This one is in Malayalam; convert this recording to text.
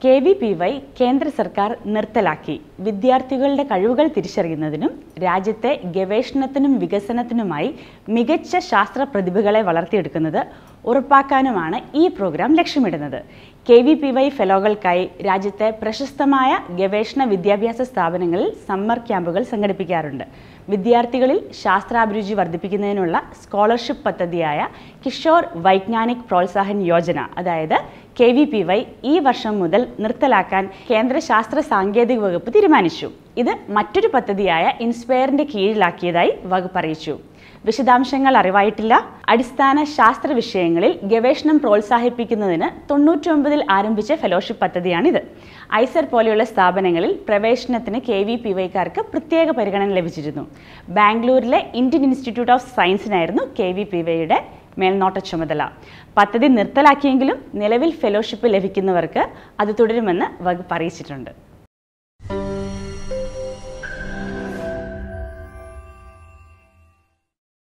കെ വി പി വൈ കേന്ദ്ര സർക്കാർ നിർത്തലാക്കി വിദ്യാർത്ഥികളുടെ കഴിവുകൾ തിരിച്ചറിയുന്നതിനും രാജ്യത്തെ ഗവേഷണത്തിനും വികസനത്തിനുമായി മികച്ച ശാസ്ത്ര പ്രതിഭകളെ വളർത്തിയെടുക്കുന്നത് ഉറപ്പാക്കാനുമാണ് ഈ പ്രോഗ്രാം ലക്ഷ്യമിടുന്നത് കെ വി പി വൈ ഫെലോകൾക്കായി രാജ്യത്തെ പ്രശസ്തമായ ഗവേഷണ വിദ്യാഭ്യാസ സ്ഥാപനങ്ങളിൽ സമ്മർ ക്യാമ്പുകൾ സംഘടിപ്പിക്കാറുണ്ട് വിദ്യാർത്ഥികളിൽ ശാസ്ത്രാഭിരുചി വർദ്ധിപ്പിക്കുന്നതിനുള്ള സ്കോളർഷിപ്പ് പദ്ധതിയായ കിഷോർ വൈജ്ഞാനിക് പ്രോത്സാഹൻ യോജന അതായത് കെ വി പി വൈ ഈ വർഷം മുതൽ നിർത്തലാക്കാൻ കേന്ദ്ര ശാസ്ത്ര സാങ്കേതിക വകുപ്പ് തീരുമാനിച്ചു ഇത് മറ്റൊരു പദ്ധതിയായ ഇൻസ്പയറിന്റെ കീഴിലാക്കിയതായി വകുപ്പ് അറിയിച്ചു വിശദാംശങ്ങൾ അറിവായിട്ടില്ല അടിസ്ഥാന ശാസ്ത്ര വിഷയങ്ങളിൽ ഗവേഷണം പ്രോത്സാഹിപ്പിക്കുന്നതിന് തൊണ്ണൂറ്റൊമ്പതിൽ ആരംഭിച്ച ഫെലോഷിപ്പ് പദ്ധതിയാണിത് ഐസർ പോലെയുള്ള സ്ഥാപനങ്ങളിൽ പ്രവേശനത്തിന് കെ വി പി വൈക്കാർക്ക് പ്രത്യേക പരിഗണന ലഭിച്ചിരുന്നു ബാംഗ്ലൂരിലെ ഇന്ത്യൻ ഇൻസ്റ്റിറ്റ്യൂട്ട് ഓഫ് സയൻസിനായിരുന്നു കെ വി പി വൈയുടെ മേൽനോട്ട ചുമതല പദ്ധതി നിർത്തലാക്കിയെങ്കിലും നിലവിൽ ഫെലോഷിപ്പ് ലഭിക്കുന്നവർക്ക് അത് തുടരുമെന്ന് വകുപ്പ് അറിയിച്ചിട്ടുണ്ട്